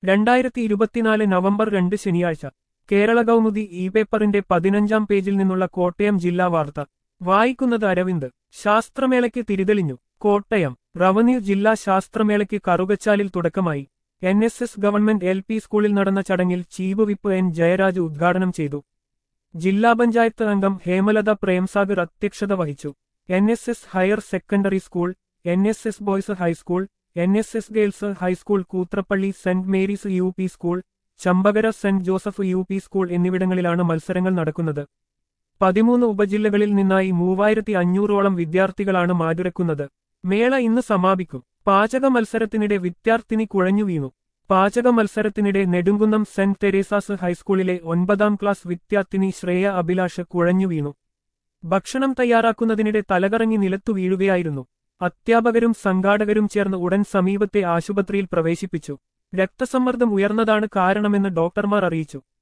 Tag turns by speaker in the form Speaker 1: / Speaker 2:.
Speaker 1: രണ്ടായിരത്തി ഇരുപത്തിനാല് നവംബർ രണ്ട് ശനിയാഴ്ച കേരള കൗമുദി ഇ പേപ്പറിന്റെ പതിനഞ്ചാം പേജിൽ നിന്നുള്ള കോട്ടയം ജില്ലാ വാർത്ത വായിക്കുന്നത് അരവിന്ദ് ശാസ്ത്രമേളയ്ക്ക് തിരിതെളിഞ്ഞു കോട്ടയം റവന്യൂ ജില്ലാ ശാസ്ത്രമേളയ്ക്ക് കറുകച്ചാലിൽ തുടക്കമായി N S S government L P സ്കൂളിൽ നടന്ന ചടങ്ങിൽ ചീഫ് വിപ്പ് എൻ ജയരാജ് ഉദ്ഘാടനം ചെയ്തു ജില്ലാ പഞ്ചായത്ത് അംഗം ഹേമലത പ്രേംസാഗർ അധ്യക്ഷത വഹിച്ചു N S S higher secondary school N S S boys high school N S S girls high school Koothrappally saint Mary's U P school Champakara saint Joseph U P school എന്നിവിടങ്ങളിലാണ് മത്സരങ്ങൾ നടക്കുന്നത് പതിമൂന്ന് ഉപജില്ലകളിൽ നിന്നായി മൂവായിരത്തി അഞ്ഞൂറോളം വിദ്യാർത്ഥികളാണ് മാറ്റുരക്കുന്നത് മേള ഇന്ന് സമാപിക്കും പാചക മത്സരത്തിനിടെ വിദ്യാർത്ഥിനി കുഴഞ്ഞു വീണു പാചക മത്സരത്തിനിടെ നെടുങ്കുന്നം സെന്റ് തെരേസാസ് ഹൈസ്കൂളിലെ ഒൻപതാം ക്ലാസ് വിദ്യാർത്ഥിനി ശ്രേയ അഭിലാഷ് കുഴഞ്ഞു വീണു ഭക്ഷണം തയ്യാറാക്കുന്നതിനിടെ തലകറങ്ങി നിലത്തു വീഴുകയായിരുന്നു അധ്യാപകരും സംഘാടകരും ചേർന്ന് ഉടൻ സമീപത്തെ ആശുപത്രിയിൽ പ്രവേശിപ്പിച്ചു രക്തസമ്മർദ്ദം ഉയർന്നതാണ് കാരണമെന്ന് ഡോക്ടർമാർ അറിയിച്ചു